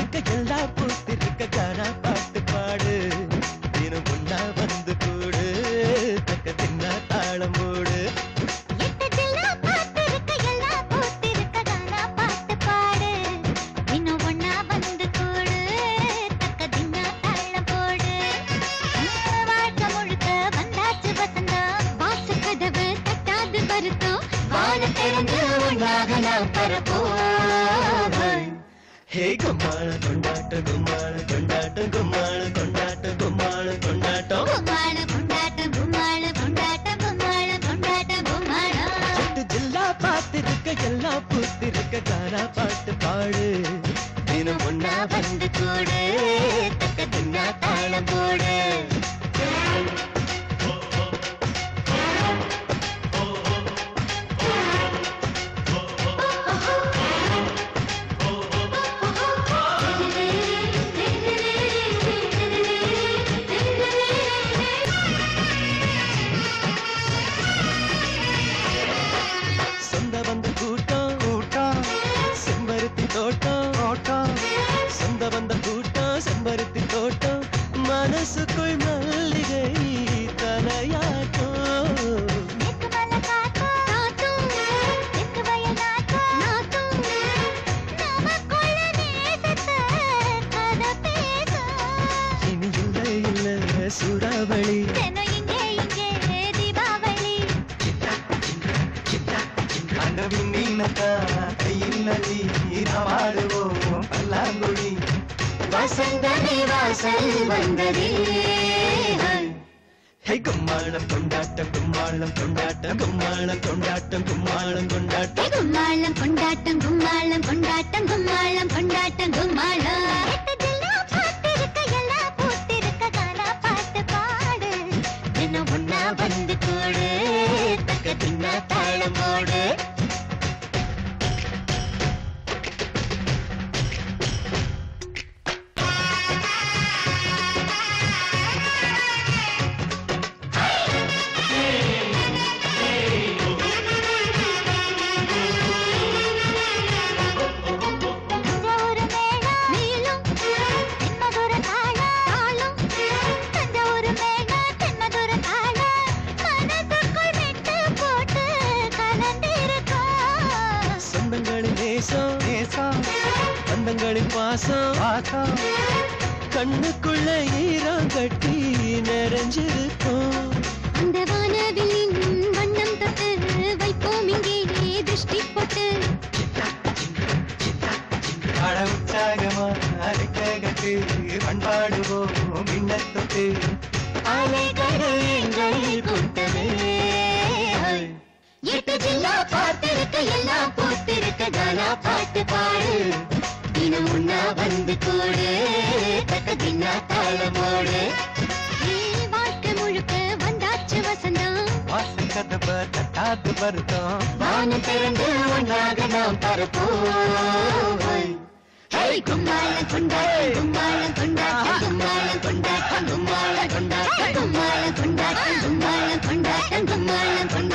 பார்த்திருக்க எல்லா பூத்திருக்க கானா பாட்டு பாடு தினம் ஒன்னா வந்து கூடு தக்க தின்னா தாளம் போடு எட்டு ஜில்லா பார்த்திருக்க எல்லா பூத்திருக்க கானா பாட்டு பாடு இன்னும் ஒண்ணா வந்து கூடு தக்க தின்னா தாளம் போடு வாழ்க்கை முழுக்க வந்தாச்சு வசந்தம் வாசு கதவு தட்டாது வருத்தம் வாழ திறந்து ஒன்றாக நாம் பரப்போம் ஹே கும்மாள கொண்டாட்டம் கும்மாள கொண்டாட்டம் கும்மாள கொண்டாட்டம் கும்மாள கொண்டாட்டம் கும்மாள கொண்டாட்டம் கும்மாள கொண்டாட்டம் கும்மாள கொண்டாட்டம் கும்மாளம் எட்டு ஜில்லா பார்த்திருக்க எல்லா பூத்திருக்க கானா பாட்டு பாடு தினம் ஒன்னா வந்து கூடு தக்க தின்னா தாளம் போடு சொந்த வந்த கூட்டம் கூட்டம் செம்பருத்தி தோட்டம் தோட்டம் சொந்த வந்த கூட்டம் செம்பருத்தி தோட்டம் மனசுக்குள் மல்லிகை தலையாட்டம் தெற்கு மலை காத்தும் நாத்தும், தெற்கு வயல் நாத்தும் நாத்தும், நமக்குள்ள நேசத்தை கதை பேசும். இனி இல்லை இல்லை சூறாவளி தினம் இங்கே இங்கே தீபாவளி அண்டவின் நீனக்கா கையில் நதி நாடுவோம் பல்லாங்குழி வசந்தமே வாசல் வந்ததே ஹே கும்மாளம் கொண்டாட்டம் கும்மாளம் கொண்டாட்டம் கும்மாளம் கொண்டாட்டம் கும்மாளம் கொண்டாட்டம் கும்மாளம் கொண்டாட்டம் கும்மாளம் கொண்டாட்டம் கும்மாளம் கொண்டாட்டம் கும்மாளம் எட்டு ஜில்லா பார்த்திருக்க எல்லா பூத்திருக்க கானா பாட்டு பாடு தினம் ஒன்னா வந்து கூடு தக்க தின்னா தாளம் போடு தஞ்சாவூர் மேளம் நீளும் தென்மதுர தாளம் தாளம் தஞ்சாவூர் மேளம் தென்மதுர தாளம் மனதுக்குள் மெட்டு போட்டு கலந்திருக்கோம் சொந்தங்களின் நேசம் நேசம் பந்தங்களின் பாசம் பாசம் கண்ணுக்குள்ள ஈரம் கட்டி நிறைஞ்சிருக்கும் அந்த வானவில்லின் வண்ணம் தொட்டு வைப்போம் இங்கே திருஷ்டி போட்டு அட உற்சாகமா அரைக்ககட்டு பண்பாடுவோம் மின்னத்தொட்டு அலைகள் எங்கள் கூட்டமே எட்டு ஜில்லா பார்த்திருக்க எல்லாம் பூத்திருக்க கானா பாட்டு பாடு தினம் உண்ணா வந்து கூடு தக்க தின்னா தாளமோடு வாழ்க்கை முழுக்க வந்தாச்சு வசந்தம் வாசல் கதவை தட்டாது வருத்தம் வானம் திறந்து ஒன்றாக நாம் பரப்போம் ஹே கும்மாளம் கொண்டாட்டம் கும்மாளம் கொண்டாட்டம் கும்மாளம் கொண்டாட்டம் கும்மாளம் கொண்டாட்டம் கும்மாளம் கொண்டாட்டம் கும்மாளம் கொண்டாட்டம் கும்மாளம் கொண்டாட்டம்